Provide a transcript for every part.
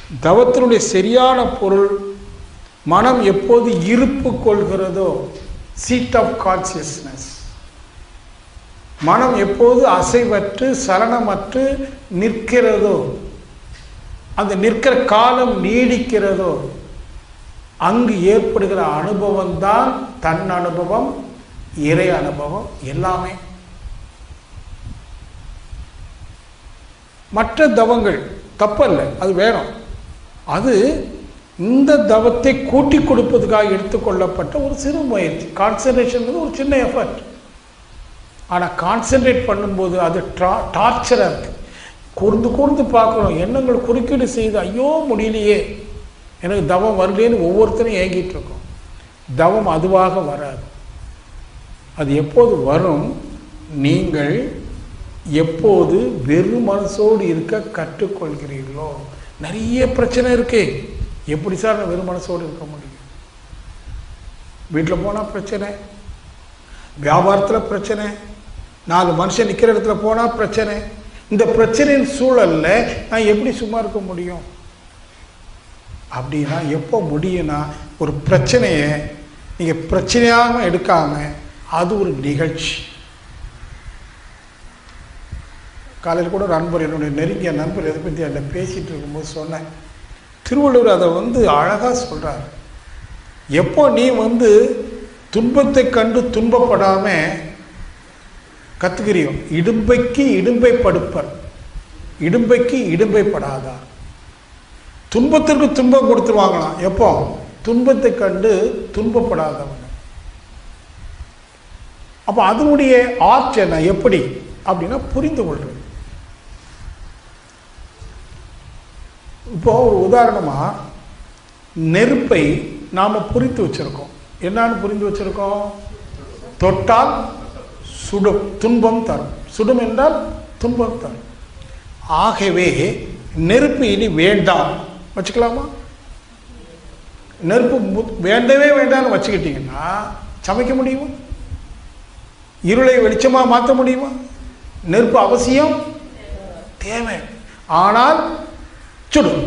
தவத்தினுடைய சரியான பொருள் மனம் எப்போது இருப்பு கொள்கிறதோ சீட் ஆஃப் கான்சியஸ்னஸ் மனம் எப்போது அசைவற்று சலனமற்று நிற்கிறதோ அந்த நிற்கிற காலம் நீடிக்கிறதோ அங்கு ஏற்படுகிற அனுபவம் தான் தன் அனுபவம் இறை அனுபவம் எல்லாமே மற்ற தவங்கள் தப்பல்ல அது வேணும் அது இந்த தவத்தை கூட்டி கொடுப்பதுக்காக எடுத்துக்கொள்ளப்பட்ட ஒரு சிறு முயற்சி கான்சன்ட்ரேஷன் ஒரு சின்ன எஃபர்ட் ஆனால் கான்சென்ட்ரேட் பண்ணும்போது அது டா டார்ச்சராக இருக்குது கூர்ந்து கூர்ந்து பார்க்கணும் எண்ணங்கள் குறுக்கீடு செய்து ஐயோ முடியலையே எனக்கு தவம் வரலேன்னு ஒவ்வொருத்தரும் ஏங்கிட்டு இருக்கோம் தவம் அதுவாக வராது அது எப்போது வரும் நீங்கள் எப்போது வெறும் மனசோடு இருக்க கற்றுக்கொள்கிறீர்களோ நிறைய பிரச்சனை இருக்கே எப்படி சார் நான் வெறும் மனசோடு இருக்க முடியும் வீட்டில் போனால் பிரச்சனை வியாபாரத்தில் பிரச்சனை நாலு மனுஷன் நிற்கிற இடத்துல போனால் பிரச்சனை இந்த பிரச்சனையின் சூழல்ல நான் எப்படி சும்மா இருக்க முடியும் அப்படின்னா எப்போ முடியும்னா ஒரு பிரச்சனையை நீங்கள் பிரச்சனையாக எடுக்காம அது ஒரு நிகழ்ச்சி காலையில் கூட ஒரு நண்பர் என்னுடைய நெருங்கிய நண்பர் எதை பற்றி அதில் பேசிகிட்டு இருக்கும்போது சொன்னேன் திருவள்ளுவர் அதை வந்து அழகாக சொல்கிறார் எப்போ நீ வந்து துன்பத்தை கண்டு துன்பப்படாமல் கத்துக்கிறியோ இடும்பைக்கு இடும்பை படுப்பர் இடும்பைக்கு இடும்பை படாதார் துன்பத்திற்கு துன்பம் கொடுத்துருவாங்களாம் எப்போ துன்பத்தை கண்டு துன்பப்படாதவங்க அப்போ அதனுடைய ஆர்ட் என்ன எப்படி அப்படின்னா புரிந்து கொள்றது இப்போ ஒரு உதாரணமாக நெருப்பை நாம் புரித்து வச்சிருக்கோம் என்னன்னு புரிந்து வச்சிருக்கோம் தொட்டால் சுடும் துன்பம் தரும் சுடும் என்றால் துன்பம் தரும் ஆகவே நெருப்பு இனி வேண்டாம் வச்சுக்கலாமா நெருப்பு மு- வேண்டவே வேண்டாம்னு வச்சுக்கிட்டீங்கன்னா சமைக்க முடியுமா இருளை வெளிச்சமா மாற்ற முடியுமா நெருப்பு அவசியம் தேவை ஆனால் சுடும்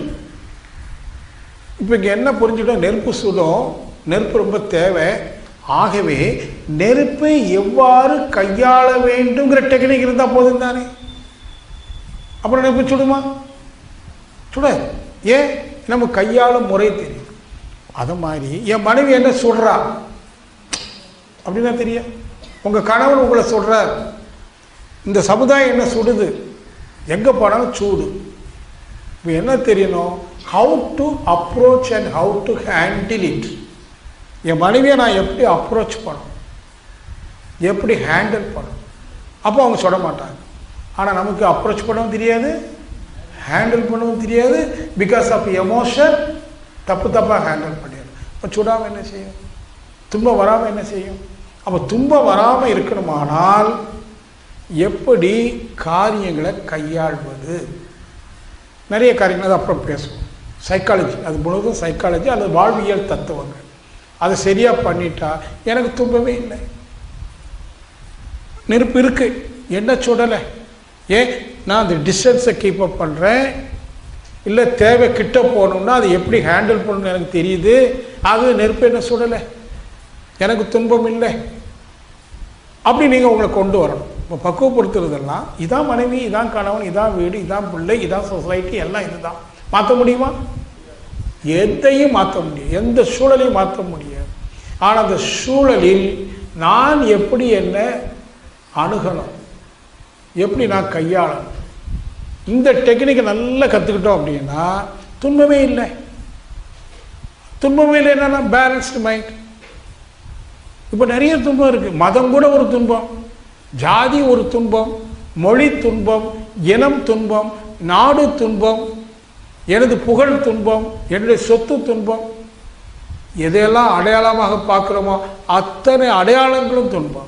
இப்போ இங்கே என்ன புரிஞ்சுட்டோம் நெருப்பு சுடும் நெருப்பு ரொம்ப தேவை ஆகவே நெருப்பை எவ்வாறு கையாள வேண்டுங்கிற டெக்னிக் இருந்தால் போதும் தானே அப்புறம் நெருப்பு சுடுமா சுட ஏன் நம்ம கையாளும் முறை தெரியும் அது மாதிரி என் மனைவி என்ன சுடுறா அப்படின்னா தெரியும் உங்கள் கணவன் உங்களை சுடுறார் இந்த சமுதாயம் என்ன சுடுது எங்கே போனாலும் சூடு இப்போ என்ன தெரியணும் how to approach and how to handle it என் மனைவியை நான் எப்படி அப்ரோச் பண்ணணும் எப்படி ஹேண்டில் பண்ணணும் அப்போ அவங்க சொல்ல மாட்டாங்க ஆனால் நமக்கு அப்ரோச் பண்ணவும் தெரியாது ஹேண்டில் பண்ணவும் தெரியாது பிகாஸ் ஆஃப் எமோஷன் தப்பு தப்பாக ஹேண்டில் பண்ணிடும் இப்போ சுடாமல் என்ன செய்யும் துன்பம் வராமல் என்ன செய்யும் அப்போ துன்பம் வராமல் இருக்கணுமானால் எப்படி காரியங்களை கையாள்வது நிறைய காரியங்கள் அது அப்புறம் பேசுவோம் சைக்காலஜி அது முழுவதும் சைக்காலஜி அல்லது வாழ்வியல் தத்துவங்கள் அதை சரியாக பண்ணிட்டா எனக்கு துன்பமே இல்லை நெருப்பு இருக்கு என்ன சுடலை ஏன் நான் அந்த டிஸ்டன்ஸை கீப் அப் பண்ணுறேன் இல்லை தேவை கிட்ட போகணும்னா அதை எப்படி ஹேண்டில் பண்ணணும்னு எனக்கு தெரியுது அது நெருப்பு என்ன சுடலை எனக்கு துன்பம் இல்லை அப்படி நீங்கள் உங்களை கொண்டு வரணும் இப்போ பக்குவப்படுத்துறதெல்லாம் இதான் மனைவி இதான் கணவன் இதான் வீடு இதான் பிள்ளை இதான் சொசைட்டி எல்லாம் இதுதான் மாற்ற முடியுமா எதையும் மாற்ற முடியும் எந்த சூழலையும் மாற்ற முடியாது ஆனால் அந்த சூழலில் நான் எப்படி என்ன அணுகணும் எப்படி நான் கையாளணும் இந்த டெக்னிக்கை நல்லா கற்றுக்கிட்டோம் அப்படின்னா துன்பமே இல்லை துன்பமே இல்லை என்னன்னா பேலன்ஸ்டு மைண்ட் இப்போ நிறைய துன்பம் இருக்குது மதம் கூட ஒரு துன்பம் ஜாதி ஒரு துன்பம் மொழி துன்பம் இனம் துன்பம் நாடு துன்பம் எனது புகழ் துன்பம் என்னுடைய சொத்து துன்பம் எதையெல்லாம் அடையாளமாக பார்க்குறோமோ அத்தனை அடையாளங்களும் துன்பம்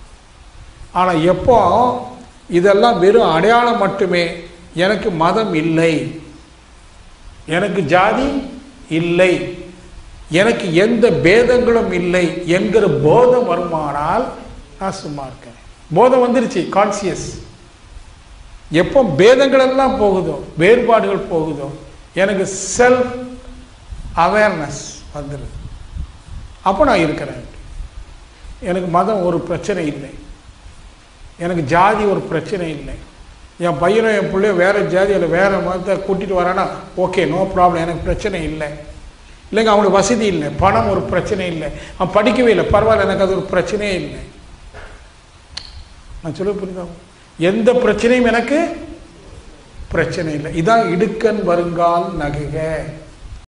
ஆனால் எப்போ இதெல்லாம் வெறும் அடையாளம் மட்டுமே எனக்கு மதம் இல்லை எனக்கு ஜாதி இல்லை எனக்கு எந்த பேதங்களும் இல்லை என்கிற போதம் வருமானால் நான் சும்மா இருக்கேன் போதம் வந்துருச்சு கான்சியஸ் எப்போ பேதங்கள் எல்லாம் போகுதோ வேறுபாடுகள் போகுதோ எனக்கு செல்ஃப் அவேர்னஸ் வந்துடுது அப்போ நான் இருக்கிறேன் எனக்கு மதம் ஒரு பிரச்சனை இல்லை எனக்கு ஜாதி ஒரு பிரச்சனை இல்லை என் பையனும் என் பிள்ளையும் வேறு ஜாதி இல்லை வேறு மதத்தை கூட்டிகிட்டு வரானா ஓகே நோ ப்ராப்ளம் எனக்கு பிரச்சனை இல்லை இல்லைங்க அவனுக்கு வசதி இல்லை பணம் ஒரு பிரச்சனை இல்லை அவன் படிக்கவே இல்லை பரவாயில்ல எனக்கு அது ஒரு பிரச்சனையே இல்லை நான் சொல்ல புரியுதா எந்த பிரச்சனையும் எனக்கு பிரச்சனை இல்லை இதான் இடுக்கன் வருங்கால் நகுக